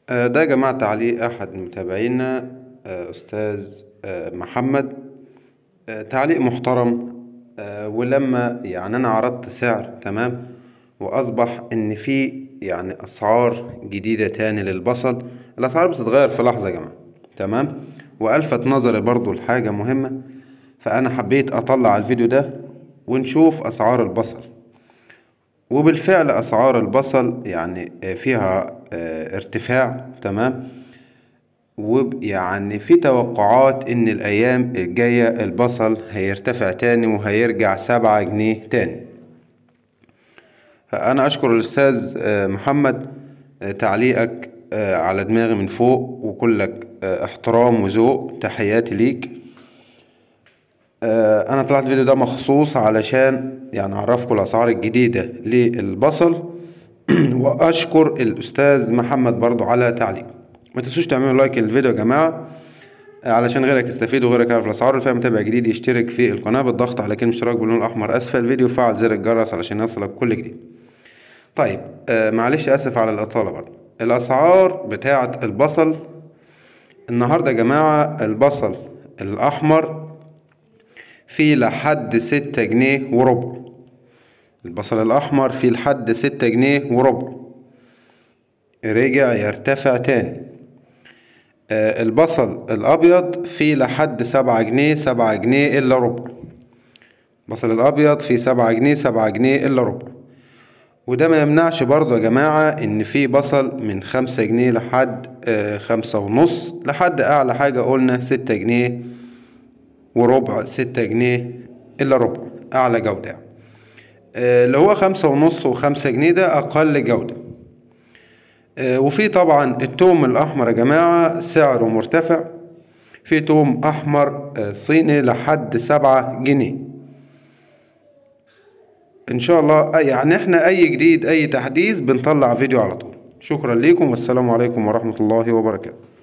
آه، ده يا جماعة تعليق أحد متابعينا آه، أستاذ آه، محمد آه، تعليق محترم آه، ولما يعني أنا عرضت سعر تمام وأصبح إن في يعني أسعار جديدة تاني للبصل الأسعار بتتغير في لحظة يا جماعة تمام وألفت نظري برضو لحاجة مهمة فأنا حبيت أطلع الفيديو ده ونشوف أسعار البصل وبالفعل أسعار البصل يعني آه، فيها آه، ارتفاع تمام ويعني في توقعات إن الأيام الجاية البصل هيرتفع تاني وهيرجع سبعة جنيه تاني فأنا أشكر الأستاذ آه، محمد آه، تعليقك آه، على دماغي من فوق وكلك آه، احترام وذوق تحياتي ليك آه، انا طلعت الفيديو ده مخصوص علشان يعني اعرفكم الاسعار الجديدة للبصل واشكر الاستاذ محمد برضو على تعليق ما تنسوش تعملوا لايك للفيديو يا جماعة آه، علشان غيرك يستفيد وغيرك يعرف الاسعار اللي فيها متابع جديد يشترك في القناة بالضغط على كلمة اشتراك باللون الاحمر اسفل الفيديو وفعل زر الجرس علشان يصلك كل جديد طيب آه معلش اسف على الاطالة برضو الاسعار بتاعة البصل النهاردة يا جماعة البصل الاحمر في لحد ستة جنيه وربع البصل الأحمر في لحد ستة جنيه وربع رجع يرتفع تاني آه، البصل الأبيض في لحد سبعة جنيه سبعة جنيه إلا ربع البصل الأبيض في سبعة جنيه سبعة جنيه إلا ربع وده ما يمنعش برضو يا جماعة إن في بصل من خمسة جنيه لحد آه، خمسة ونص لحد أعلى حاجة قلنا ستة جنيه وربع ستة جنيه إلا ربع أعلى جودة يعني. آه، اللي هو خمسة ونص وخمسة جنيه ده أقل جودة آه، وفي طبعا التوم الأحمر يا جماعة سعره مرتفع في توم أحمر آه، صيني لحد سبعة جنيه إن شاء الله آه، يعني إحنا أي جديد أي تحديث بنطلع فيديو على طول شكرا لكم والسلام عليكم ورحمة الله وبركاته